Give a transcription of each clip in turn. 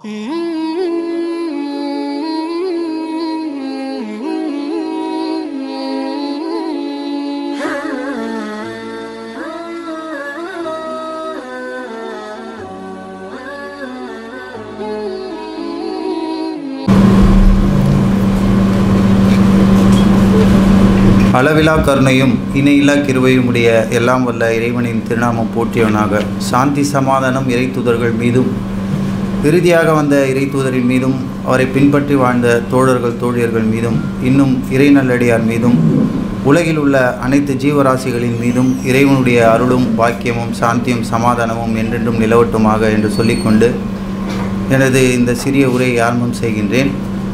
அளவிலா கருணையும் இணையில்லா கிருபையும் உடைய எல்லாம் வல்ல இறைவனின் திருநாமம் போற்றியவனாக சாந்தி சமாதானம் இறை தூதர்கள் மீதும் இறுதியாக வந்த இறை தூதரின் மீதும் அவரை பின்பற்றி வாழ்ந்த தோழர்கள் தோழியர்கள் மீதும் இன்னும் இறை நல்லடியார் மீதும் உலகில் உள்ள அனைத்து ஜீவராசிகளின் மீதும் இறைவனுடைய அருளும் பாக்கியமும் சாந்தியும் சமாதானமும் என்றென்றும் நிலவட்டுமாக என்று சொல்லிக்கொண்டு எனது இந்த சிறிய உரையை ஆரம்பம் செய்கின்றேன்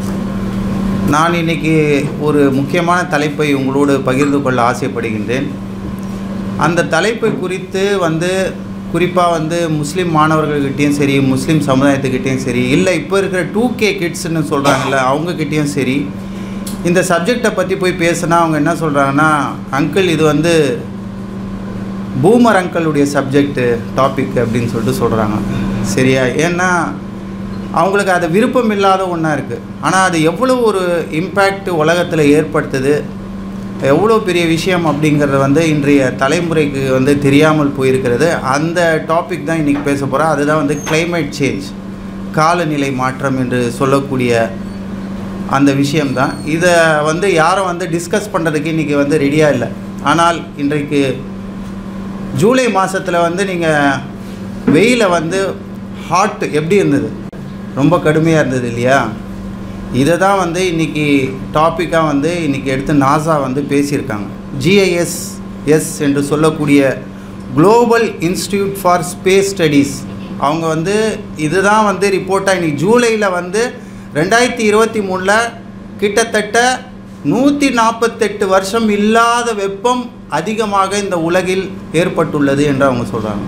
நான் இன்னைக்கு ஒரு முக்கியமான தலைப்பை உங்களோடு பகிர்ந்து கொள்ள ஆசைப்படுகின்றேன் அந்த தலைப்பை குறித்து வந்து குறிப்பாக வந்து முஸ்லீம் மாணவர்கள்கிட்டேயும் சரி முஸ்லீம் சமுதாயத்துக்கிட்டேயும் சரி இல்லை இப்போ இருக்கிற டூ கே கிட்ஸ்னு சொல்கிறாங்கல்ல அவங்கக்கிட்டேயும் சரி இந்த சப்ஜெக்டை பற்றி போய் பேசுனா அவங்க என்ன சொல்கிறாங்கன்னா அங்கிள் இது வந்து பூமர் அங்கிளுடைய சப்ஜெக்ட்டு டாபிக் அப்படின்னு சொல்லிட்டு சொல்கிறாங்க சரியா ஏன்னா அவங்களுக்கு அது விருப்பம் இல்லாத ஒன்றா இருக்குது ஆனால் அது எவ்வளோ ஒரு இம்பேக்ட் உலகத்தில் ஏற்படுத்துது எவ்வளோ பெரிய விஷயம் அப்படிங்கிறது வந்து இன்றைய தலைமுறைக்கு வந்து தெரியாமல் போயிருக்கிறது அந்த டாபிக் தான் இன்றைக்கி பேச போகிறோம் அதுதான் வந்து climate சேஞ்ச் காலநிலை மாற்றம் என்று சொல்லக்கூடிய அந்த விஷயம்தான் இதை வந்து யாரும் வந்து டிஸ்கஸ் பண்ணுறதுக்கு இன்றைக்கி வந்து ரெடியாக இல்லை ஆனால் இன்றைக்கு ஜூலை மாதத்தில் வந்து நீங்கள் வெயிலை வந்து ஹாட் எப்படி இருந்தது ரொம்ப கடுமையாக இருந்தது இல்லையா இதை தான் வந்து இன்றைக்கி டாப்பிக்காக வந்து இன்றைக்கி எடுத்து நாசா வந்து பேசியிருக்காங்க ஜிஐஎஸ் எஸ் என்று சொல்லக்கூடிய global institute for space studies அவங்க வந்து இதுதான் வந்து ரிப்போர்ட்டாக இன்னைக்கு ஜூலையில் வந்து ரெண்டாயிரத்தி இருபத்தி மூணில் கிட்டத்தட்ட நூற்றி நாற்பத்தெட்டு வருஷம் இல்லாத வெப்பம் அதிகமாக இந்த உலகில் ஏற்பட்டுள்ளது என்று அவங்க சொல்கிறாங்க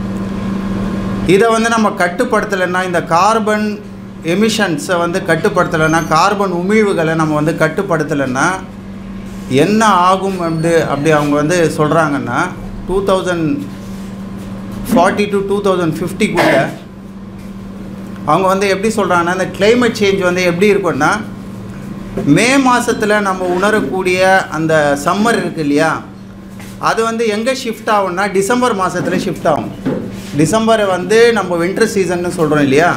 இதை வந்து நம்ம கட்டுப்படுத்தலைன்னா இந்த கார்பன் எமிஷன்ஸை வந்து கட்டுப்படுத்தலைன்னா கார்பன் உமிழ்வுகளை நம்ம வந்து கட்டுப்படுத்தலைன்னா என்ன ஆகும் அப்படி அப்படி அவங்க வந்து சொல்கிறாங்கன்னா two thousand forty to two thousand ஃபிஃப்டிக்குள்ள அவங்க வந்து எப்படி சொல்கிறாங்கன்னா இந்த climate சேஞ்ச் வந்து எப்படி இருக்கும்னா மே மாதத்தில் நம்ம உணரக்கூடிய அந்த சம்மர் இருக்கு இல்லையா அது வந்து எங்கே ஷிஃப்ட் ஆகும்னா டிசம்பர் மாதத்தில் ஷிஃப்ட் ஆகும் டிசம்பரை வந்து நம்ம வின்டர் சீசன்னு சொல்கிறோம் இல்லையா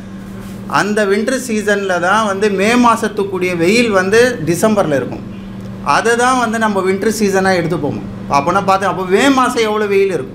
அந்த வின்டர் சீசனில் தான் வந்து மே மாதத்துக்குரிய வெயில் வந்து டிசம்பரில் இருக்கும் அதை தான் வந்து நம்ம வின்டர் சீசனாக எடுத்துப்போம் அப்போனா பார்த்தேன் அப்போ மே மாதம் எவ்வளோ வெயில் இருக்கும்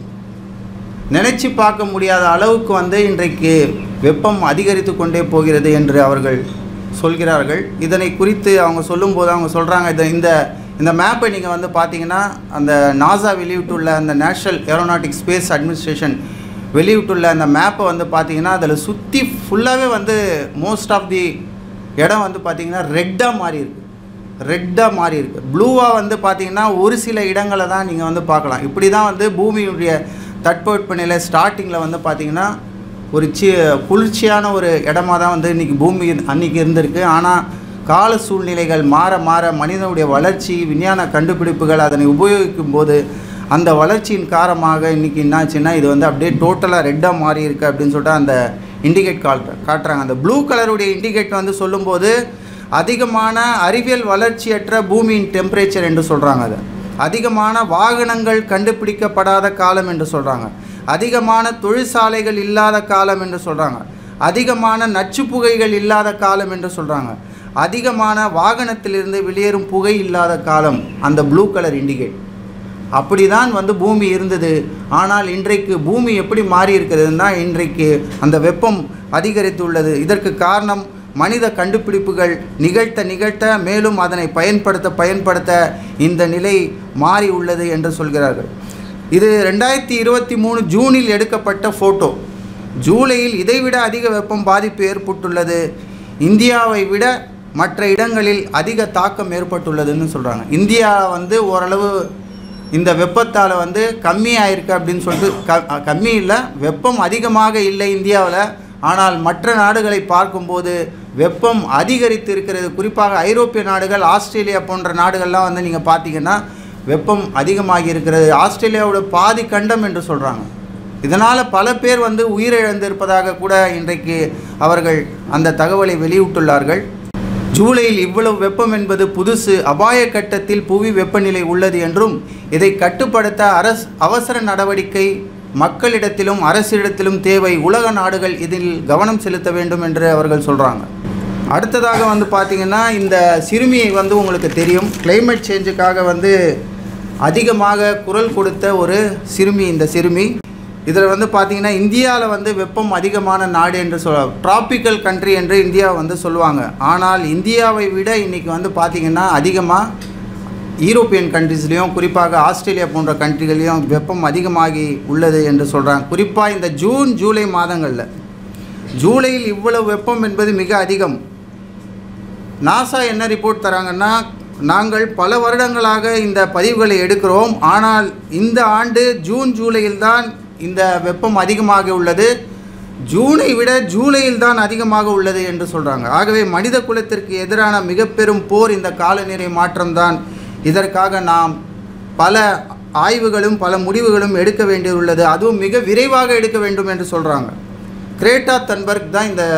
நினச்சி பார்க்க முடியாத அளவுக்கு வந்து இன்றைக்கு வெப்பம் அதிகரித்து கொண்டே போகிறது என்று அவர்கள் சொல்கிறார்கள் இதனை குறித்து அவங்க சொல்லும்போது அவங்க சொல்கிறாங்க இதை இந்த இந்த மேப்பை நீங்கள் வந்து பார்த்தீங்கன்னா அந்த நாசா வெளியிட்டுள்ள அந்த நேஷ்னல் ஏரோநாட்டிக் ஸ்பேஸ் அட்மினிஸ்ட்ரேஷன் வெளியிட்டுள்ள அந்த மேப்பை வந்து பார்த்தீங்கன்னா அதில் சுற்றி ஃபுல்லாகவே வந்து மோஸ்ட் ஆஃப் தி இடம் வந்து பார்த்தீங்கன்னா ரெட்டாக மாறி இருக்கு ரெட்டாக மாறி இருக்கு ப்ளூவாக வந்து பார்த்தீங்கன்னா ஒரு சில இடங்களை தான் நீங்கள் வந்து பார்க்கலாம் இப்படி தான் வந்து பூமியுடைய தட்பவெப்பநிலை ஸ்டார்டிங்கில் வந்து பார்த்தீங்கன்னா ஒரு சி குளிர்ச்சியான ஒரு இடமா தான் வந்து இன்றைக்கி பூமி அன்றைக்கி இருந்திருக்கு ஆனால் கால சூழ்நிலைகள் மாற மாற மனிதனுடைய வளர்ச்சி விஞ்ஞான கண்டுபிடிப்புகள் அதனை உபயோகிக்கும் போது அந்த வளர்ச்சியின் காரணமாக இன்றைக்கி என்னாச்சுன்னா இது வந்து அப்படியே டோட்டலாக ரெட்டாக மாறி இருக்கு அப்படின்னு சொல்லிட்டு அந்த இண்டிகேட் காட்டு காட்டுறாங்க அந்த ப்ளூ கலருடைய இண்டிகேட் வந்து சொல்லும்போது அதிகமான அறிவியல் வளர்ச்சியற்ற பூமியின் டெம்பரேச்சர் என்று சொல்கிறாங்க அதை அதிகமான வாகனங்கள் கண்டுபிடிக்கப்படாத காலம் என்று சொல்கிறாங்க அதிகமான தொழிற்சாலைகள் இல்லாத காலம் என்று சொல்கிறாங்க அதிகமான நச்சு புகைகள் இல்லாத காலம் என்று சொல்கிறாங்க அதிகமான வாகனத்திலிருந்து வெளியேறும் புகை இல்லாத காலம் அந்த ப்ளூ கலர் இண்டிகேட் அப்படிதான் வந்து பூமி இருந்தது ஆனால் இன்றைக்கு பூமி எப்படி மாறி இருக்கிறதுனா இன்றைக்கு அந்த வெப்பம் அதிகரித்துள்ளது இதற்கு காரணம் மனித கண்டுபிடிப்புகள் நிகழ்த்த நிகழ்த்த மேலும் அதனை பயன்படுத்த பயன்படுத்த இந்த நிலை மாறி உள்ளது என்று சொல்கிறார்கள் இது ரெண்டாயிரத்தி இருபத்தி மூணு ஜூனில் எடுக்கப்பட்ட ஃபோட்டோ ஜூலையில் இதைவிட அதிக வெப்பம் பாதிப்பு ஏற்பட்டுள்ளது இந்தியாவை விட மற்ற இடங்களில் அதிக தாக்கம் ஏற்பட்டுள்ளதுன்னு சொல்கிறாங்க இந்தியா வந்து ஓரளவு இந்த வெப்பத்தால் வந்து கம்மியாயிருக்கு அப்படின்னு சொல்லிட்டு க கம்மி இல்லை வெப்பம் அதிகமாக இல்லை இந்தியாவில் ஆனால் மற்ற நாடுகளை பார்க்கும்போது வெப்பம் அதிகரித்து இருக்கிறது குறிப்பாக ஐரோப்பிய நாடுகள் ஆஸ்திரேலியா போன்ற நாடுகள்லாம் வந்து நீங்கள் பார்த்தீங்கன்னா வெப்பம் அதிகமாகி இருக்கிறது ஆஸ்திரேலியாவோட பாதி கண்டம் என்று சொல்கிறாங்க இதனால் பல பேர் வந்து உயிரிழந்திருப்பதாக கூட இன்றைக்கு அவர்கள் அந்த தகவலை வெளியிட்டுள்ளார்கள் ஜூலையில் இவ்வளவு வெப்பம் என்பது புதுசு அபாய கட்டத்தில் புவி வெப்பநிலை உள்ளது என்றும் இதை கட்டுப்படுத்த அரசு அவசர நடவடிக்கை மக்களிடத்திலும் அரசிடத்திலும் தேவை உலக நாடுகள் இதில் கவனம் செலுத்த வேண்டும் என்று அவர்கள் சொல்கிறாங்க அடுத்ததாக வந்து பார்த்திங்கன்னா இந்த சிறுமியை வந்து உங்களுக்கு தெரியும் climate சேஞ்சுக்காக வந்து அதிகமாக குரல் கொடுத்த ஒரு சிறுமி இந்த சிறுமி இதில் வந்து பார்த்தீங்கன்னா இந்தியாவில் வந்து வெப்பம் அதிகமான நாடு என்று சொல்ல டிராபிக்கல் கண்ட்ரி என்று இந்தியா வந்து சொல்லுவாங்க ஆனால் இந்தியாவை விட இன்றைக்கி வந்து பார்த்திங்கன்னா அதிகமாக யூரோப்பியன் கண்ட்ரிஸ்லேயும் குறிப்பாக ஆஸ்திரேலியா போன்ற கண்ட்ரிகளையும் வெப்பம் அதிகமாகி உள்ளது என்று சொல்கிறாங்க குறிப்பாக இந்த ஜூன் ஜூலை மாதங்களில் ஜூலையில் இவ்வளவு வெப்பம் என்பது மிக அதிகம் நாசா என்ன ரிப்போர்ட் தராங்கன்னா நாங்கள் பல வருடங்களாக இந்த பதிவுகளை எடுக்கிறோம் ஆனால் இந்த ஆண்டு ஜூன் ஜூலையில் தான் இந்த வெப்பம் அதிகமாக உள்ளது ஜூனை விட ஜூலையில் தான் அதிகமாக உள்ளது என்று சொல்கிறாங்க ஆகவே மனித குலத்திற்கு எதிரான மிக பெரும் போர் இந்த காலநிலை மாற்றம்தான் இதற்காக நாம் பல ஆய்வுகளும் பல முடிவுகளும் எடுக்க வேண்டியுள்ளது அதுவும் மிக விரைவாக எடுக்க வேண்டும் என்று சொல்கிறாங்க கிரேட்டா தன்பர்க் தான் இந்த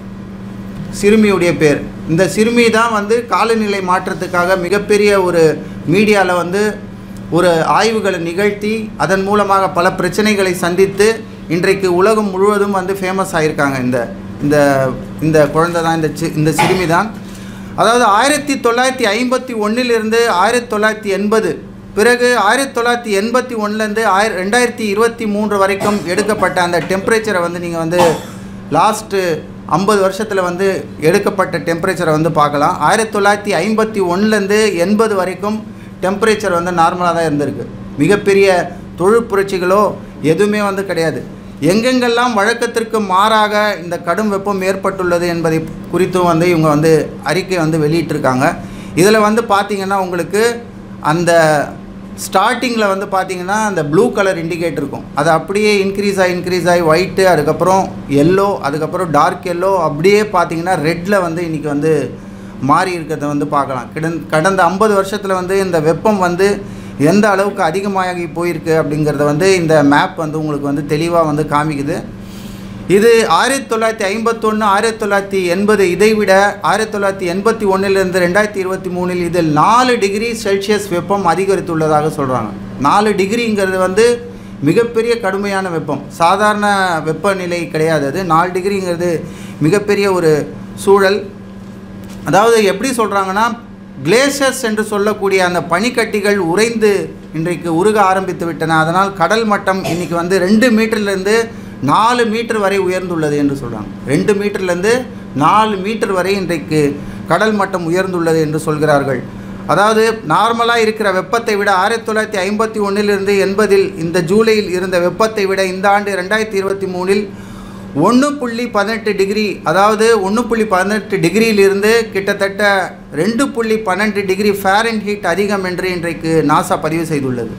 சிறுமியுடைய பேர் இந்த சிறுமி தான் வந்து காலநிலை மாற்றத்துக்காக மிகப்பெரிய ஒரு மீடியாவில் வந்து ஒரு ஆய்வுகளை நிகழ்த்தி அதன் மூலமாக பல பிரச்சனைகளை சந்தித்து இன்றைக்கு உலகம் முழுவதும் வந்து ஃபேமஸ் ஆகியிருக்காங்க இந்த இந்த இந்த குழந்தை தான் இந்த சி இந்த சிறுமி தான் அதாவது ஆயிரத்தி தொள்ளாயிரத்தி ஐம்பத்தி ஒன்றிலிருந்து ஆயிரத்தி தொள்ளாயிரத்தி எண்பது பிறகு ஆயிரத்தி தொள்ளாயிரத்தி எண்பத்தி ஒன்றுலேருந்து ஆயிர ரெண்டாயிரத்தி இருபத்தி மூன்று வரைக்கும் எடுக்கப்பட்ட அந்த டெம்பரேச்சரை வந்து நீங்கள் வந்து லாஸ்ட்டு ஐம்பது வருஷத்தில் வந்து எடுக்கப்பட்ட டெம்பரேச்சரை வந்து பார்க்கலாம் ஆயிரத்தி தொள்ளாயிரத்தி ஐம்பத்தி ஒன்றுலேருந்து எண்பது வரைக்கும் டெம்பரேச்சர் வந்து நார்மலாக தான் இருந்திருக்கு மிகப்பெரிய தொழில் புரட்சிகளோ எதுவுமே வந்து கிடையாது எங்கெங்கெல்லாம் வழக்கத்திற்கு மாறாக இந்த கடும் வெப்பம் ஏற்பட்டுள்ளது என்பதை குறித்தும் வந்து இவங்க வந்து அறிக்கை வந்து வெளியிட்டிருக்காங்க இதில் வந்து பார்த்திங்கன்னா உங்களுக்கு அந்த ஸ்டார்டிங்கில் வந்து பார்த்தீங்கன்னா அந்த ப்ளூ கலர் இண்டிகேட் இருக்கும் அது அப்படியே இன்க்ரீஸ் ஆகி இன்க்ரீஸ் ஆகி ஒயிட்டு அதுக்கப்புறம் எல்லோ அதுக்கப்புறம் டார்க் எல்லோ அப்படியே பார்த்தீங்கன்னா ரெட்டில் வந்து இன்றைக்கி வந்து மாறி இருக்கிறத வந்து பார்க்கலாம் கிடன் கடந்த ஐம்பது வருஷத்தில் வந்து இந்த வெப்பம் வந்து எந்த அளவுக்கு அதிகமாகி போயிருக்கு அப்படிங்கிறத வந்து இந்த மேப் வந்து உங்களுக்கு வந்து தெளிவாக வந்து காமிக்குது இது ஆயிரத்தி தொள்ளாயிரத்தி ஐம்பத்தொன்று ஆயிரத்தி தொள்ளாயிரத்தி எண்பது இதை விட ஆயிரத்தி தொள்ளாயிரத்தி எண்பத்தி ஒன்றிலிருந்து ரெண்டாயிரத்தி இருபத்தி மூணில் இதில் நாலு டிகிரி செல்சியஸ் வெப்பம் அதிகரித்துள்ளதாக சொல்கிறாங்க நாலு டிகிரிங்கிறது வந்து மிகப்பெரிய கடுமையான வெப்பம் சாதாரண வெப்பநிலை கிடையாது அது நாலு டிகிரிங்கிறது மிகப்பெரிய ஒரு சூழல் அதாவது எப்படி சொல்கிறாங்கன்னா கிளேசியர்ஸ் என்று சொல்லக்கூடிய அந்த பனிக்கட்டிகள் உறைந்து இன்றைக்கு உருக ஆரம்பித்து விட்டன அதனால் கடல் மட்டம் இன்றைக்கி வந்து ரெண்டு மீட்டர்லேருந்து நாலு மீட்டர் வரை உயர்ந்துள்ளது என்று சொல்கிறாங்க ரெண்டு மீட்டர்லேருந்து நாலு மீட்டர் வரை இன்றைக்கு கடல் மட்டம் உயர்ந்துள்ளது என்று சொல்கிறார்கள் அதாவது நார்மலாக இருக்கிற வெப்பத்தை விட ஆயிரத்தி தொள்ளாயிரத்தி ஐம்பத்தி ஒன்றிலிருந்து எண்பதில் இந்த ஜூலையில் இருந்த வெப்பத்தை விட இந்த ஆண்டு ரெண்டாயிரத்தி இருபத்தி மூணில் ஒன்று புள்ளி பதினெட்டு டிகிரி அதாவது ஒன்று புள்ளி பதினெட்டு டிகிரியிலிருந்து கிட்டத்தட்ட ரெண்டு புள்ளி பன்னெண்டு டிகிரி ஃபேரன் ஹீட் அதிகம் என்று இன்றைக்கு நாசா பதிவு செய்துள்ளது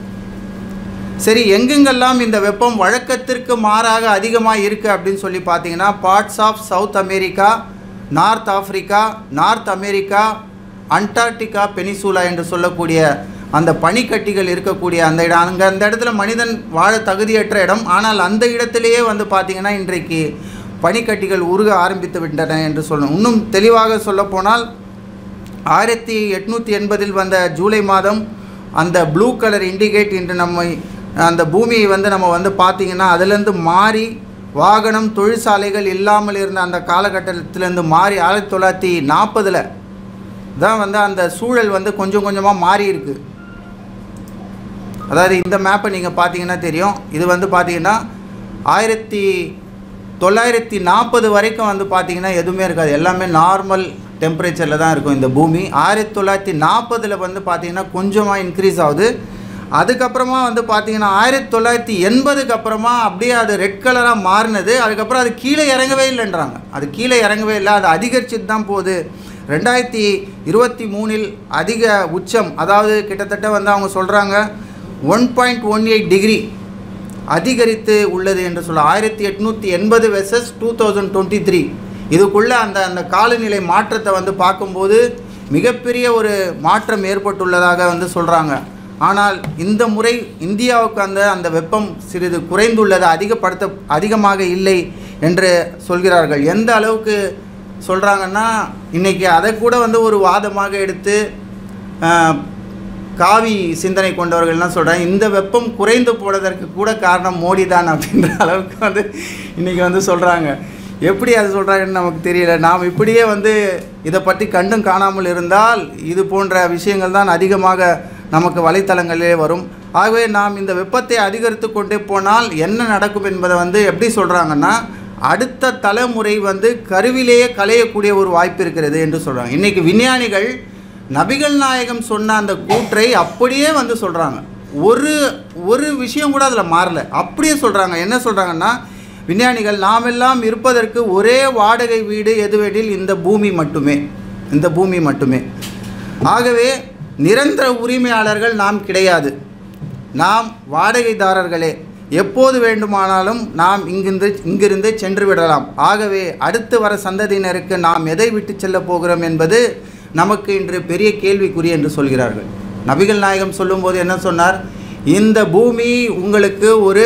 சரி எங்கெங்கெல்லாம் இந்த வெப்பம் வழக்கத்திற்கு மாறாக அதிகமாக இருக்குது அப்படின்னு சொல்லி பார்த்தீங்கன்னா parts of South America North Africa North America Antarctica peninsula என்று சொல்லக்கூடிய அந்த பனிக்கட்டிகள் இருக்கக்கூடிய அந்த இடம் அங்கே அந்த இடத்துல மனிதன் வாழ தகுதியற்ற இடம் ஆனால் அந்த இடத்திலேயே வந்து பார்த்திங்கன்னா இன்றைக்கு பனிக்கட்டிகள் உருக ஆரம்பித்து விட்டன என்று சொல்லணும் இன்னும் தெளிவாக சொல்லப்போனால் ஆயிரத்தி எட்நூற்றி எண்பதில் வந்த ஜூலை மாதம் அந்த ப்ளூ கலர் இண்டிகேட் இன்று நம்மை அந்த பூமியை வந்து நம்ம வந்து பார்த்திங்கன்னா அதுலேருந்து மாறி வாகனம் தொழிற்சாலைகள் இல்லாமல் இருந்த அந்த காலகட்டத்திலேருந்து மாறி ஆயிரத்தி தொள்ளாயிரத்தி நாற்பதில் தான் வந்து அந்த சூழல் வந்து கொஞ்சம் கொஞ்சமாக மாறி இருக்கு அதாவது இந்த மேப்பை நீங்கள் பார்த்தீங்கன்னா தெரியும் இது வந்து பார்த்தீங்கன்னா ஆயிரத்தி தொள்ளாயிரத்தி நாற்பது வரைக்கும் வந்து பார்த்தீங்கன்னா எதுவுமே இருக்காது எல்லாமே நார்மல் டெம்பரேச்சரில் தான் இருக்கும் இந்த பூமி ஆயிரத்தி தொள்ளாயிரத்தி நாற்பதில் வந்து பார்த்தீங்கன்னா கொஞ்சமாக இன்க்ரீஸ் ஆகுது அதுக்கப்புறமா வந்து பார்த்தீங்கன்னா ஆயிரத்தி தொள்ளாயிரத்தி எண்பதுக்கு அப்புறமா அப்படியே அது ரெட் கலராக மாறினது அதுக்கப்புறம் அது கீழே இறங்கவே இல்லைன்றாங்க அது கீழே இறங்கவே இல்லை அது அதிகரிச்சுட்டு தான் போகுது ரெண்டாயிரத்தி இருபத்தி மூணில் அதிக உச்சம் அதாவது கிட்டத்தட்ட வந்து அவங்க சொல்கிறாங்க one point one eight degree அதிகரித்து உள்ளது என்று சொல்ல ஆயிரத்தி எட்நூற்றி எண்பது versus two thousand twenty three இதுக்குள்ளே அந்த அந்த காலநிலை மாற்றத்தை வந்து பார்க்கும்போது மிகப்பெரிய ஒரு மாற்றம் ஏற்பட்டுள்ளதாக வந்து சொல்கிறாங்க ஆனால் இந்த முறை இந்தியாவுக்கு அந்த அந்த வெப்பம் சிறிது குறைந்துள்ளது அதிகப்படுத்த அதிகமாக இல்லை என்று சொல்கிறார்கள் எந்த அளவுக்கு சொல்கிறாங்கன்னா இன்றைக்கி அதை கூட வந்து ஒரு வாதமாக எடுத்து ஆஹ், காவி சிந்தனை கொண்டவர்கள்லாம் சொல்கிறாங்க இந்த வெப்பம் குறைந்து போனதற்கு கூட காரணம் மோடி தான் அப்படின்ற அளவுக்கு வந்து இன்றைக்கி வந்து சொல்கிறாங்க எப்படி அது சொல்கிறாங்கன்னு நமக்கு தெரியல நாம் இப்படியே வந்து இதை பற்றி கண்டும் காணாமல் இருந்தால் இது போன்ற விஷயங்கள் தான் அதிகமாக நமக்கு வலைத்தளங்களிலே வரும் ஆகவே நாம் இந்த வெப்பத்தை அதிகரித்து கொண்டே போனால் என்ன நடக்கும் என்பதை வந்து எப்படி சொல்கிறாங்கன்னா அடுத்த தலைமுறை வந்து கருவிலேயே களையக்கூடிய ஒரு வாய்ப்பு இருக்கிறது என்று சொல்கிறாங்க இன்றைக்கி விஞ்ஞானிகள் நபிகள் நாயகம் சொன்ன அந்த கூற்றை அப்படியே வந்து சொல்கிறாங்க ஒரு ஒரு விஷயம் கூட அதில் மாறல அப்படியே சொல்கிறாங்க என்ன சொல்கிறாங்கன்னா விஞ்ஞானிகள் நாமெல்லாம் இருப்பதற்கு ஒரே வாடகை வீடு எதுவெனில் இந்த பூமி மட்டுமே இந்த பூமி மட்டுமே ஆகவே நிரந்தர உரிமையாளர்கள் நாம் கிடையாது நாம் வாடகைதாரர்களே எப்போது வேண்டுமானாலும் நாம் இங்கிருந்து இங்கிருந்து சென்று விடலாம் ஆகவே அடுத்து வர சந்ததியினருக்கு நாம் எதை விட்டு செல்ல போகிறோம் என்பது நமக்கு இன்று பெரிய கேள்விக்குறி என்று சொல்கிறார்கள் நபிகள் நாயகம் சொல்லும்போது என்ன சொன்னார் இந்த பூமி உங்களுக்கு ஒரு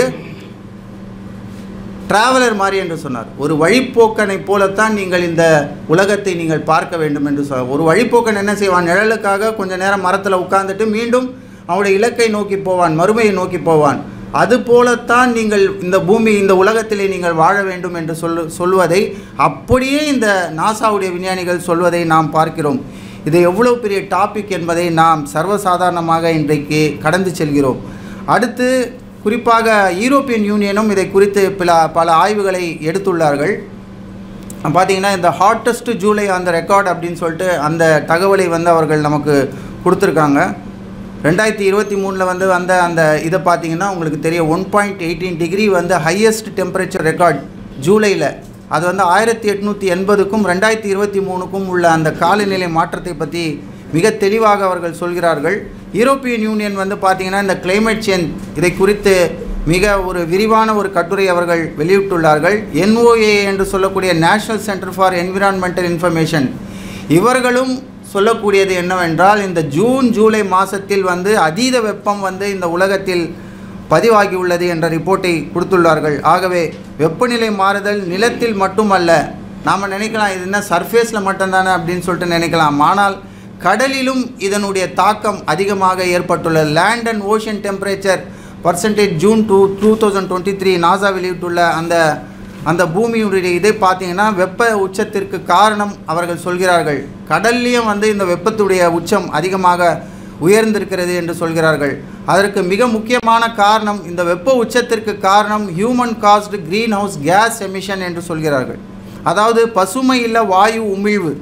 டிராவலர் மாதிரி என்று சொன்னார் ஒரு வழிப்போக்கனை போலத்தான் நீங்கள் இந்த உலகத்தை நீங்கள் பார்க்க வேண்டும் என்று சொன்னார் ஒரு வழிப்போக்கன் என்ன செய்வான் நிழலுக்காக கொஞ்ச நேரம் மரத்தில் உட்கார்ந்துட்டு மீண்டும் அவனுடைய இலக்கை நோக்கி போவான் மறுமையை நோக்கி போவான் அது போலத்தான் நீங்கள் இந்த பூமி இந்த உலகத்திலே நீங்கள் வாழ வேண்டும் என்று சொல்லு சொல்வதை அப்படியே இந்த நாசாவுடைய விஞ்ஞானிகள் சொல்வதை நாம் பார்க்கிறோம் இது எவ்வளோ பெரிய டாபிக் என்பதை நாம் சர்வசாதாரணமாக இன்றைக்கு கடந்து செல்கிறோம் அடுத்து குறிப்பாக யூரோப்பியன் யூனியனும் இதை குறித்து பல பல ஆய்வுகளை எடுத்துள்ளார்கள் பார்த்தீங்கன்னா இந்த ஹாட்டஸ்ட் ஜூலை அந்த ரெக்கார்ட் அப்படின்னு சொல்லிட்டு அந்த தகவலை வந்து அவர்கள் நமக்கு கொடுத்துருக்காங்க ரெண்டாயிரத்தி இருபத்தி மூணில் வந்து வந்த அந்த இதை பார்த்தீங்கன்னா உங்களுக்கு தெரியும் ஒன் பாயிண்ட் எயிட்டீன் டிகிரி வந்து ஹையஸ்ட் டெம்பரேச்சர் ரெக்கார்ட் ஜூலையில் அது வந்து ஆயிரத்தி எட்நூற்றி எண்பதுக்கும் ரெண்டாயிரத்தி இருபத்தி மூணுக்கும் உள்ள அந்த காலநிலை மாற்றத்தை பற்றி மிக தெளிவாக அவர்கள் சொல்கிறார்கள் யூரோப்பியன் யூனியன் வந்து பார்த்திங்கன்னா இந்த climate சேஞ்ச் இதை குறித்து மிக ஒரு விரிவான ஒரு கட்டுரை அவர்கள் வெளியிட்டுள்ளார்கள் என்ஓஏ என்று சொல்லக்கூடிய national centre for environmental information இவர்களும் சொல்லக்கூடியது என்னவென்றால் இந்த ஜூன் ஜூலை மாதத்தில் வந்து அதீத வெப்பம் வந்து இந்த உலகத்தில் பதிவாகியுள்ளது என்ற ரிப்போர்ட்டை கொடுத்துள்ளார்கள் ஆகவே வெப்பநிலை மாறுதல் நிலத்தில் மட்டுமல்ல நாம் நினைக்கலாம் இது என்ன சர்ஃபேஸில் மட்டும்தானே அப்படின்னு சொல்லிட்டு நினைக்கலாம் ஆனால் கடலிலும் இதனுடைய தாக்கம் அதிகமாக ஏற்பட்டுள்ளது land and ocean temperature percentage June two two thousand twenty three NASA வெளியிட்டுள்ள அந்த அந்த பூமியுடைய இதை பார்த்தீங்கன்னா வெப்ப உச்சத்திற்கு காரணம் அவர்கள் சொல்கிறார்கள் கடல்லையும் வந்து இந்த வெப்பத்துடைய உச்சம் அதிகமாக உயர்ந்திருக்கிறது என்று சொல்கிறார்கள் அதற்கு மிக முக்கியமான காரணம் இந்த வெப்ப உச்சத்திற்கு காரணம் human caused greenhouse gas emission என்று சொல்கிறார்கள் அதாவது பசுமை இல்ல வாயு உமிழ்வு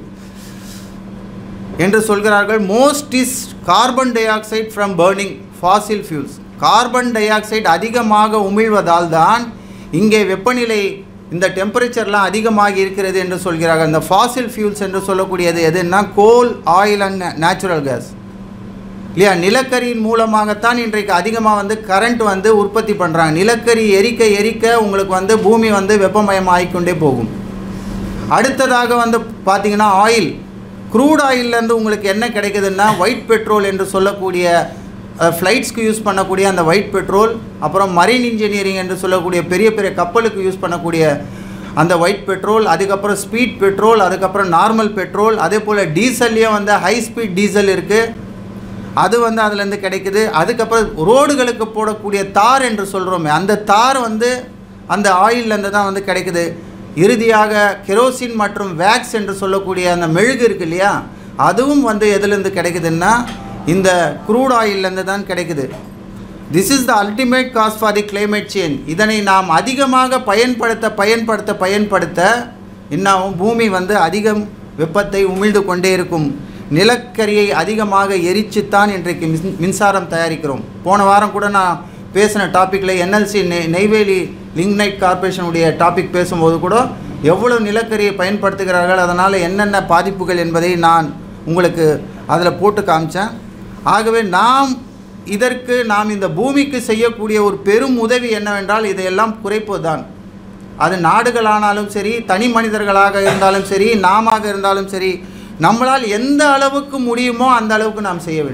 என்று சொல்கிறார்கள் most is carbon dioxide from burning fossil fuels carbon dioxide அதிகமாக உமிழ்வதால் தான் இங்கே வெப்பநிலை இந்த டெம்பரேச்சர்லாம் அதிகமாக இருக்கிறது என்று சொல்கிறார்கள் இந்த ஃபாசில் ஃபியூல்ஸ் என்று சொல்லக்கூடியது எதுன்னா coal oil and natural gas இல்லையா நிலக்கரியின் மூலமாகத்தான் இன்றைக்கு அதிகமாக வந்து கரண்ட் வந்து உற்பத்தி பண்ணுறாங்க நிலக்கரி எரிக்க எரிக்க உங்களுக்கு வந்து பூமி வந்து வெப்பமயம் ஆகிக்கொண்டே போகும் அடுத்ததாக வந்து பார்த்தீங்கன்னா ஆயில் க்ரூட் ஆயில்லேருந்து உங்களுக்கு என்ன கிடைக்குதுன்னா ஒயிட் பெட்ரோல் என்று சொல்லக்கூடிய ஃப்ளைட்ஸ்க்கு யூஸ் பண்ணக்கூடிய அந்த ஒயிட் பெட்ரோல் அப்புறம் மரீன் இன்ஜினியரிங் என்று சொல்லக்கூடிய பெரிய பெரிய கப்பலுக்கு யூஸ் பண்ணக்கூடிய அந்த ஒயிட் பெட்ரோல் அதுக்கப்புறம் ஸ்பீட் பெட்ரோல் அதுக்கப்புறம் நார்மல் பெட்ரோல் அதே போல் டீசல்லையும் வந்து ஹை ஸ்பீட் டீசல் இருக்குது அது வந்து அதுலேருந்து கிடைக்குது அதுக்கப்புறம் ரோடுகளுக்கு போடக்கூடிய தார் என்று சொல்கிறோமே அந்த தார் வந்து அந்த ஆயில்லேருந்து தான் வந்து கிடைக்குது இறுதியாக கெரோசின் மற்றும் வேக்ஸ் என்று சொல்லக்கூடிய அந்த மெழுகு இருக்கு இல்லையா அதுவும் வந்து எதுலேருந்து கிடைக்குதுன்னா இந்த க்ரூட் ஆயில்லேருந்து தான் கிடைக்குது this is the ultimate cause for the climate change இதனை நாம் அதிகமாக பயன்படுத்த பயன்படுத்த பயன்படுத்த என்னாகும் பூமி வந்து அதிகம் வெப்பத்தை உமிழ்ந்து கொண்டே இருக்கும் நிலக்கரியை அதிகமாக எரிச்சுத்தான் இன்றைக்கு மின் மின்சாரம் தயாரிக்கிறோம் போன வாரம் கூட நான் பேசின டாப்பிக்கில் என்எல்சி நெ நெய்வேலி லிங்னைட் கார்பரேஷனுடைய டாபிக் பேசும்போது கூட எவ்வளவு நிலக்கரியை பயன்படுத்துகிறார்கள் அதனால் என்னென்ன பாதிப்புகள் என்பதை நான் உங்களுக்கு அதில் போட்டு காமிச்சேன் ஆகவே நாம் இதற்கு நாம் இந்த பூமிக்கு செய்யக்கூடிய ஒரு பெரும் உதவி என்னவென்றால் இதையெல்லாம் குறைப்பது தான் அது நாடுகளானாலும் சரி தனி மனிதர்களாக இருந்தாலும் சரி நாமாக இருந்தாலும் சரி நம்மளால் எந்த அளவுக்கு முடியுமோ அந்த அளவுக்கு நாம் செய்ய வேண்டும்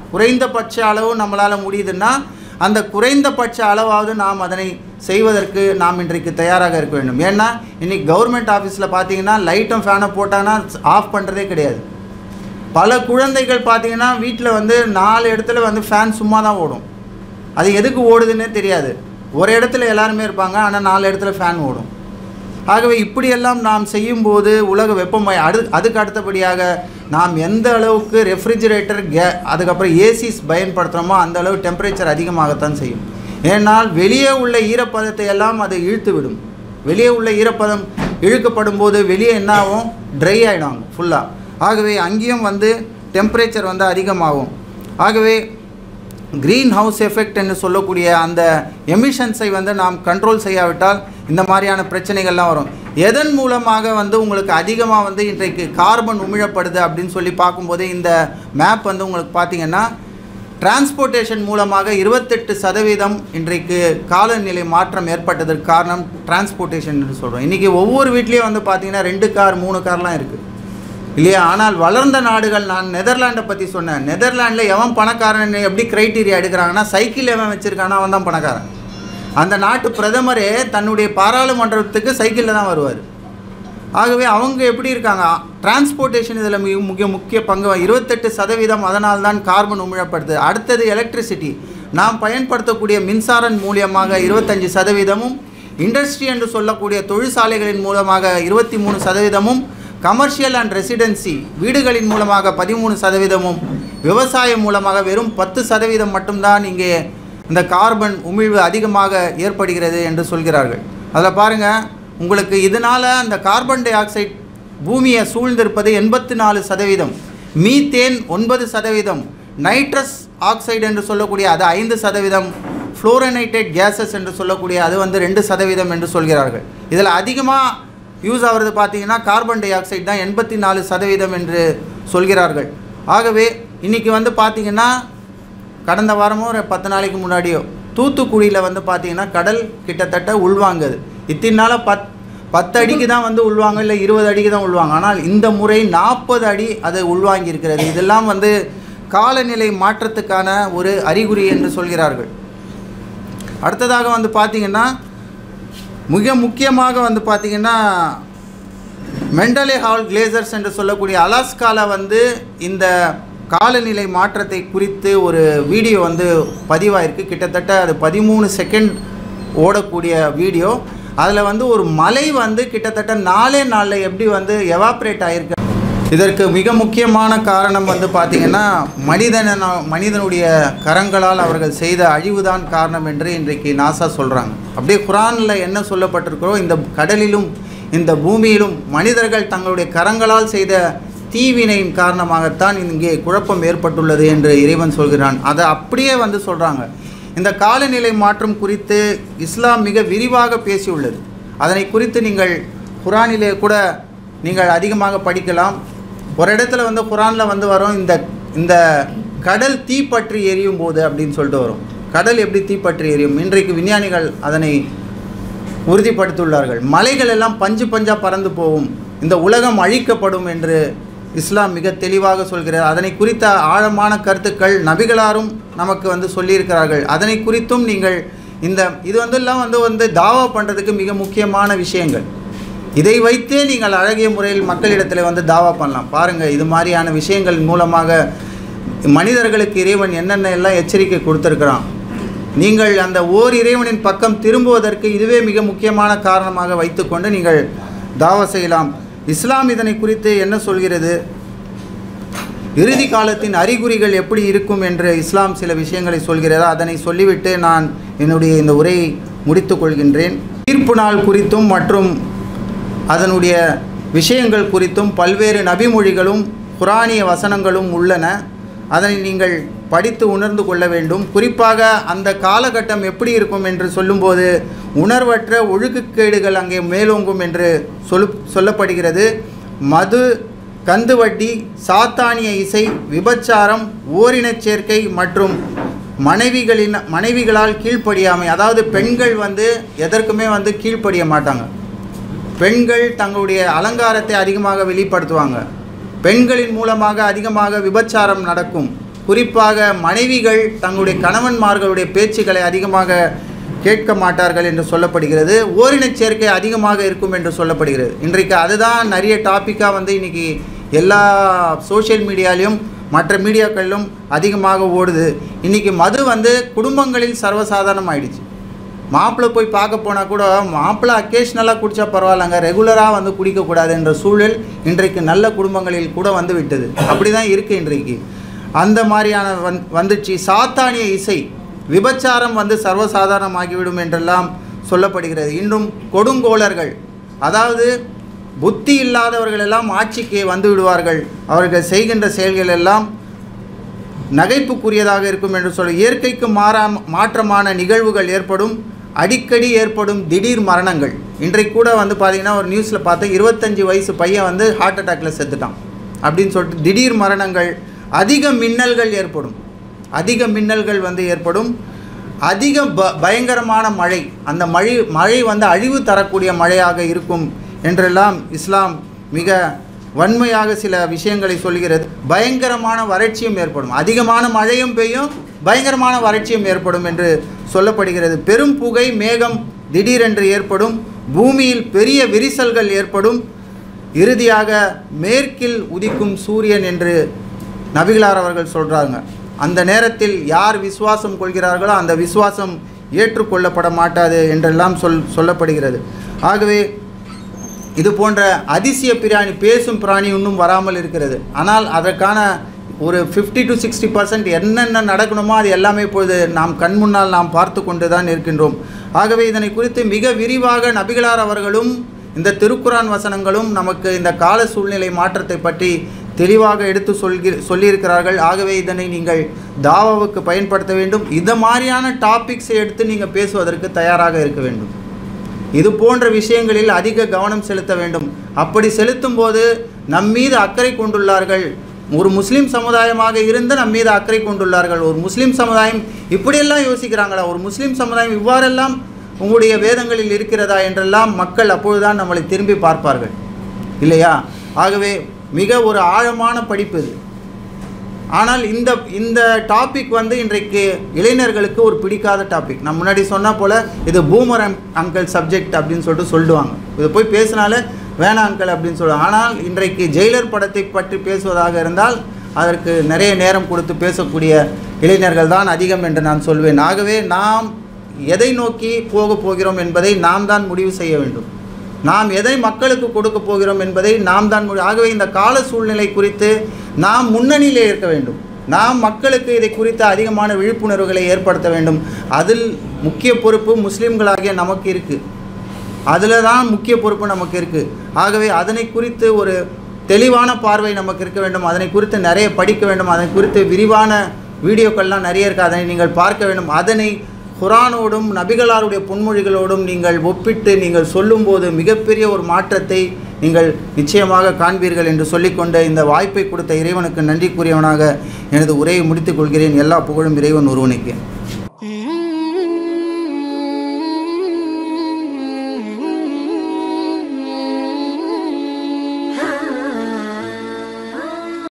குறைந்தபட்ச அளவு நம்மளால் முடியுதுன்னா அந்த குறைந்தபட்ச அளவாவது நாம் அதனை செய்வதற்கு நாம் இன்றைக்கு தயாராக இருக்க வேண்டும் ஏன்னா இன்றைக்கி கவர்மெண்ட் ஆஃபீஸில் பார்த்தீங்கன்னா லைட்டும் ஃபேனை போட்டாங்கன்னா ஆஃப் பண்ணுறதே கிடையாது பல குழந்தைகள் பார்த்தீங்கன்னா வீட்டில் வந்து நாலு இடத்துல வந்து ஃபேன் சும்மா தான் ஓடும் அது எதுக்கு ஓடுதுன்னே தெரியாது ஒரு இடத்துல எல்லாருமே இருப்பாங்க ஆனால் நாலு இடத்துல ஃபேன் ஓடும் ஆகவே இப்படியெல்லாம் நாம் செய்யும்போது உலக வெப்பமய அடு அதுக்கு அடுத்தபடியாக நாம் எந்த அளவுக்கு ரெஃப்ரிஜிரேட்டர் கே அதுக்கப்புறம் ஏசிஸ் பயன்படுத்துகிறோமோ அந்த அளவு டெம்பரேச்சர் அதிகமாகத்தான் செய்யும் ஏன்னால் வெளியே உள்ள ஈரப்பதத்தை எல்லாம் அது இழுத்து விடும் வெளியே உள்ள ஈரப்பதம் இழுக்கப்படும் போது வெளியே என்ன ஆகும் ட்ரை ஆகிடும் ஃபுல்லாக ஆகவே அங்கேயும் வந்து டெம்பரேச்சர் வந்து அதிகமாகும் ஆகவே க்ரீன் ஹவுஸ் எஃபெக்ட் என்று சொல்லக்கூடிய அந்த எமிஷன்ஸை வந்து நாம் கண்ட்ரோல் செய்யாவிட்டால் இந்த மாதிரியான பிரச்சனைகள்லாம் வரும் எதன் மூலமாக வந்து உங்களுக்கு அதிகமாக வந்து இன்றைக்கு கார்பன் உமிழப்படுது அப்படின்னு சொல்லி பார்க்கும்போது இந்த மேப் வந்து உங்களுக்கு பார்த்தீங்கன்னா டிரான்ஸ்போர்ட்டேஷன் மூலமாக இருபத்தெட்டு சதவீதம் இன்றைக்கு காலநிலை மாற்றம் ஏற்பட்டதற்கு காரணம் டிரான்ஸ்போர்ட்டேஷன் என்று சொல்கிறோம் இன்றைக்கி ஒவ்வொரு வீட்லேயும் வந்து பார்த்தீங்கன்னா ரெண்டு கார் மூணு கார்லாம் இருக்குது இல்லையா ஆனால் வளர்ந்த நாடுகள் நான் நெதர்லாண்டை பற்றி சொன்னேன் நெதர்லாண்டில் எவன் பணக்காரன் எப்படி க்ரைட்டீரியா எடுக்கிறாங்கன்னா சைக்கிள் எவன் வச்சுருக்கானா அவன் தான் பணக்காரன் அந்த நாட்டு பிரதமரே தன்னுடைய பாராளுமன்றத்துக்கு சைக்கிளில் தான் வருவார் ஆகவே அவங்க எப்படி இருக்காங்க டிரான்ஸ்போர்ட்டேஷன் இதில் மிக முக்கிய முக்கிய பங்கு இருபத்தெட்டு சதவீதம் அதனால் தான் கார்பன் உமிழப்படுது அடுத்தது எலக்ட்ரிசிட்டி நாம் பயன்படுத்தக்கூடிய மின்சாரம் மூலியமாக இருபத்தஞ்சி சதவீதமும் இண்டஸ்ட்ரி என்று சொல்லக்கூடிய தொழிற்சாலைகளின் மூலமாக இருபத்தி மூணு சதவீதமும் கமர்ஷியல் அண்ட் ரெசிடென்சி வீடுகளின் மூலமாக பதிமூணு சதவீதமும் விவசாயம் மூலமாக வெறும் பத்து சதவீதம் மட்டும்தான் இங்கே இந்த கார்பன் உமிழ்வு அதிகமாக ஏற்படுகிறது என்று சொல்கிறார்கள் அதில் பாருங்கள் உங்களுக்கு இதனால் அந்த கார்பன் டை ஆக்சைடு பூமியை சூழ்ந்திருப்பது எண்பத்தி நாலு சதவீதம் மீத்தேன் ஒன்பது சதவீதம் நைட்ரஸ் ஆக்சைடு என்று சொல்லக்கூடிய அது ஐந்து சதவீதம் ஃப்ளோரனைட்டட் கேஸஸ் என்று சொல்லக்கூடிய அது வந்து ரெண்டு சதவீதம் என்று சொல்கிறார்கள் இதில் அதிகமாக யூஸ் ஆகிறது பார்த்தீங்கன்னா கார்பன் டை ஆக்சைடு தான் எண்பத்தி நாலு சதவீதம் என்று சொல்கிறார்கள் ஆகவே இன்றைக்கி வந்து பார்த்திங்கன்னா கடந்த வாரமோ ஒரு பத்து நாளைக்கு முன்னாடியோ தூத்துக்குடியில் வந்து பார்த்திங்கன்னா கடல் கிட்டத்தட்ட உள்வாங்குது இத்தனை நாளாக பத் பத்து அடிக்கு தான் வந்து உள்வாங்க இல்லை இருபது அடிக்கு தான் உள்வாங்க ஆனால் இந்த முறை நாற்பது அடி அது உள்வாங்கி இருக்கிறது இதெல்லாம் வந்து காலநிலை மாற்றத்துக்கான ஒரு அறிகுறி என்று சொல்கிறார்கள் அடுத்ததாக வந்து பார்த்திங்கன்னா மிக முக்கியமாக வந்து பார்த்திங்கன்னா மெண்டலே ஹால் கிளேசர்ஸ் என்று சொல்லக்கூடிய அலாஸ்காவில் வந்து இந்த காலநிலை மாற்றத்தை குறித்து ஒரு வீடியோ வந்து பதிவாயிருக்கு கிட்டத்தட்ட அது பதிமூணு செகண்ட் ஓடக்கூடிய வீடியோ அதில் வந்து ஒரு மலை வந்து கிட்டத்தட்ட நாலே நாளில் எப்படி வந்து எவாப்ரேட் ஆகிருக்கு இதற்கு மிக முக்கியமான காரணம் வந்து பார்த்திங்கன்னா மனிதன மனிதனுடைய கரங்களால் அவர்கள் செய்த அழிவுதான் காரணம் என்று இன்றைக்கு நாசா சொல்கிறாங்க அப்படியே குரானில் என்ன சொல்லப்பட்டிருக்கிறோ இந்த கடலிலும் இந்த பூமியிலும் மனிதர்கள் தங்களுடைய கரங்களால் செய்த தீவினையின் காரணமாகத்தான் இங்கே குழப்பம் ஏற்பட்டுள்ளது என்று இறைவன் சொல்கிறான் அதை அப்படியே வந்து சொல்கிறாங்க இந்த காலநிலை மாற்றம் குறித்து இஸ்லாம் மிக விரிவாக பேசியுள்ளது அதனை குறித்து நீங்கள் குரானிலே கூட நீங்கள் அதிகமாக படிக்கலாம் ஒரு இடத்துல வந்து குரானில் வந்து வரும் இந்த இந்த கடல் தீப்பற்றி எரியும் போது அப்படின்னு சொல்லிட்டு வரும் கடல் எப்படி தீப்பற்றி எரியும் இன்றைக்கு விஞ்ஞானிகள் அதனை உறுதிப்படுத்தியுள்ளார்கள் மலைகள் எல்லாம் பஞ்சு பஞ்சாக பறந்து போகும் இந்த உலகம் அழிக்கப்படும் என்று இஸ்லாம் மிக தெளிவாக சொல்கிறார் அதனை குறித்த ஆழமான கருத்துக்கள் நபிகளாரும் நமக்கு வந்து சொல்லியிருக்கிறார்கள் அதனை குறித்தும் நீங்கள் இந்த இது வந்து எல்லாம் வந்து வந்து தாவா பண்ணுறதுக்கு மிக முக்கியமான விஷயங்கள் இதை வைத்தே நீங்கள் அழகிய முறையில் மக்களிடத்தில் வந்து தாவா பண்ணலாம் பாருங்கள் இது மாதிரியான விஷயங்கள் மூலமாக மனிதர்களுக்கு இறைவன் என்னென்ன எல்லாம் எச்சரிக்கை கொடுத்துருக்குறான் நீங்கள் அந்த ஓர் இறைவனின் பக்கம் திரும்புவதற்கு இதுவே மிக முக்கியமான காரணமாக வைத்துக்கொண்டு நீங்கள் தாவா செய்யலாம் இஸ்லாம் இதனை குறித்து என்ன சொல்கிறது இறுதி காலத்தின் அறிகுறிகள் எப்படி இருக்கும் என்று இஸ்லாம் சில விஷயங்களை சொல்கிறதா அதனை சொல்லிவிட்டு நான் என்னுடைய இந்த உரையை முடித்துக் கொள்கின்றேன் தீர்ப்பு நாள் குறித்தும் மற்றும் அதனுடைய விஷயங்கள் குறித்தும் பல்வேறு நபிமொழிகளும் குரானிய வசனங்களும் உள்ளன அதனை நீங்கள் படித்து உணர்ந்து கொள்ள வேண்டும் குறிப்பாக அந்த காலகட்டம் எப்படி இருக்கும் என்று சொல்லும்போது உணர்வற்ற ஒழுக்குக்கேடுகள் அங்கே மேலோங்கும் என்று சொல் சொல்லப்படுகிறது மது கந்து வட்டி சாத்தானிய இசை விபச்சாரம் ஓரினச் சேர்க்கை மற்றும் மனைவிகளின் மனைவிகளால் கீழ்ப்படியாமை அதாவது பெண்கள் வந்து எதற்குமே வந்து கீழ்ப்படிய மாட்டாங்க பெண்கள் தங்களுடைய அலங்காரத்தை அதிகமாக வெளிப்படுத்துவாங்க பெண்களின் மூலமாக அதிகமாக விபச்சாரம் நடக்கும் குறிப்பாக மனைவிகள் தங்களுடைய கணவன்மார்களுடைய பேச்சுக்களை அதிகமாக கேட்க மாட்டார்கள் என்று சொல்லப்படுகிறது ஓரினச் சேர்க்கை அதிகமாக இருக்கும் என்று சொல்லப்படுகிறது இன்றைக்கு அதுதான் நிறைய டாப்பிக்காக வந்து இன்னைக்கு எல்லா சோஷியல் மீடியாலையும் மற்ற மீடியாக்களிலும் அதிகமாக ஓடுது இன்றைக்கி மது வந்து குடும்பங்களில் சர்வசாதாரணம் ஆயிடுச்சு மாப்பிள்ளை போய் பார்க்க போனால் கூட மாப்பிள்ளை அக்கேஷ்னலாக குடித்தா பரவாயில்லைங்க ரெகுலராக வந்து குடிக்கக்கூடாது என்ற சூழல் இன்றைக்கு நல்ல குடும்பங்களில் கூட வந்து விட்டது அப்படி தான் இருக்குது இன்றைக்கு அந்த மாதிரியான வந் வந்துச்சு சாத்தானிய இசை விபச்சாரம் வந்து சர்வசாதாரணமாகிவிடும் என்றெல்லாம் சொல்லப்படுகிறது இன்னும் கொடுங்கோலர்கள் அதாவது புத்தி இல்லாதவர்கள் எல்லாம் ஆட்சிக்கு வந்து விடுவார்கள் அவர்கள் செய்கின்ற செயல்கள் எல்லாம் நகைப்புக்குரியதாக இருக்கும் என்று சொல்ல இயற்கைக்கு மாறா மாற்றமான நிகழ்வுகள் ஏற்படும் அடிக்கடி ஏற்படும் திடீர் மரணங்கள் இன்றைக்கு கூட வந்து பார்த்தீங்கன்னா ஒரு நியூஸில் பார்த்தா இருபத்தஞ்சி வயசு பையன் வந்து ஹார்ட் அட்டாக்கில் செத்துட்டான் அப்படின்னு சொல்லிட்டு திடீர் மரணங்கள் அதிக மின்னல்கள் ஏற்படும் அதிக மின்னல்கள் வந்து ஏற்படும் அதிக ப பயங்கரமான மழை அந்த மழை மழை வந்து அழிவு தரக்கூடிய மழையாக இருக்கும் என்றெல்லாம் இஸ்லாம் மிக வன்மையாக சில விஷயங்களை சொல்கிறது பயங்கரமான வறட்சியும் ஏற்படும் அதிகமான மழையும் பெய்யும் பயங்கரமான வறட்சியும் ஏற்படும் என்று சொல்லப்படுகிறது பெரும் புகை மேகம் திடீரென்று ஏற்படும் பூமியில் பெரிய விரிசல்கள் ஏற்படும் இறுதியாக மேற்கில் உதிக்கும் சூரியன் என்று நபிகளார் அவர்கள் சொல்கிறாங்க அந்த நேரத்தில் யார் விசுவாசம் கொள்கிறார்களோ அந்த விசுவாசம் ஏற்றுக்கொள்ளப்பட மாட்டாது என்றெல்லாம் சொல் சொல்லப்படுகிறது ஆகவே இது போன்ற அதிசய பிராணி பேசும் பிராணி இன்னும் வராமல் இருக்கிறது ஆனால் அதற்கான ஒரு ஃபிஃப்டி டு சிக்ஸ்டி பர்சன்ட் என்னென்ன நடக்கணுமோ அது எல்லாமே இப்பொழுது நாம் கண் முன்னால் நாம் பார்த்து கொண்டு தான் இருக்கின்றோம் ஆகவே இதனை குறித்து மிக விரிவாக நபிகளார் அவர்களும் இந்த திருக்குரான் வசனங்களும் நமக்கு இந்த கால சூழ்நிலை மாற்றத்தை பற்றி தெளிவாக எடுத்து சொல்கி சொல்லியிருக்கிறார்கள் ஆகவே இதனை நீங்கள் தாவாவுக்கு பயன்படுத்த வேண்டும் இந்த மாதிரியான டாபிக்ஸை எடுத்து நீங்கள் பேசுவதற்கு தயாராக இருக்க வேண்டும் இது போன்ற விஷயங்களில் அதிக கவனம் செலுத்த வேண்டும் அப்படி செலுத்தும் போது நம் மீது அக்கறை கொண்டுள்ளார்கள் ஒரு முஸ்லீம் சமுதாயமாக இருந்து நம் மீது அக்கறை கொண்டுள்ளார்கள் ஒரு முஸ்லீம் சமுதாயம் இப்படியெல்லாம் யோசிக்கிறாங்களா ஒரு முஸ்லீம் சமுதாயம் இவ்வாறெல்லாம் உங்களுடைய வேதங்களில் இருக்கிறதா என்றெல்லாம் மக்கள் அப்பொழுதுதான் நம்மளை திரும்பி பார்ப்பார்கள் இல்லையா ஆகவே மிக ஒரு ஆழமான படிப்பு இது ஆனால் இந்த இந்த டாபிக் வந்து இன்றைக்கு இளைஞர்களுக்கு ஒரு பிடிக்காத டாபிக் நான் முன்னாடி சொன்ன போல் இது பூமர் அங்கிள் சப்ஜெக்ட் அப்படின்னு சொல்லிட்டு சொல்லுவாங்க இதை போய் பேசினாலே வேணாம் அங்கிள் அப்படின்னு சொல்லுவாங்க ஆனால் இன்றைக்கு ஜெயிலர் படத்தை பற்றி பேசுவதாக இருந்தால் அதற்கு நிறைய நேரம் கொடுத்து பேசக்கூடிய இளைஞர்கள் தான் அதிகம் என்று நான் சொல்வேன் ஆகவே நாம் எதை நோக்கி போக போகிறோம் என்பதை நாம் தான் முடிவு செய்ய வேண்டும் நாம் எதை மக்களுக்கு கொடுக்க போகிறோம் என்பதை நாம் தான் முடி ஆகவே இந்த கால சூழ்நிலை குறித்து நாம் முன்னணியிலே இருக்க வேண்டும் நாம் மக்களுக்கு இதை குறித்த அதிகமான விழிப்புணர்வுகளை ஏற்படுத்த வேண்டும் அதில் முக்கிய பொறுப்பு முஸ்லீம்களாகிய நமக்கு இருக்குது அதில் தான் முக்கிய பொறுப்பு நமக்கு இருக்குது ஆகவே அதனை குறித்து ஒரு தெளிவான பார்வை நமக்கு இருக்க வேண்டும் அதனை குறித்து நிறைய படிக்க வேண்டும் அதனை குறித்து விரிவான வீடியோக்கள்லாம் நிறைய இருக்குது அதனை நீங்கள் பார்க்க வேண்டும் அதனை குரானோடும் நபிகளாருடைய பொன்மொழிகளோடும் நீங்கள் ஒப்பிட்டு நீங்கள் சொல்லும்போது மிகப்பெரிய ஒரு மாற்றத்தை நீங்கள் நிச்சயமாக காண்பீர்கள் என்று சொல்லிக்கொண்டு இந்த வாய்ப்பை கொடுத்த இறைவனுக்கு நன்றி கூறியவனாக எனது உரையை முடித்துக் கொள்கிறேன் எல்லா புகழும் இறைவன் ஒருவனுக்கு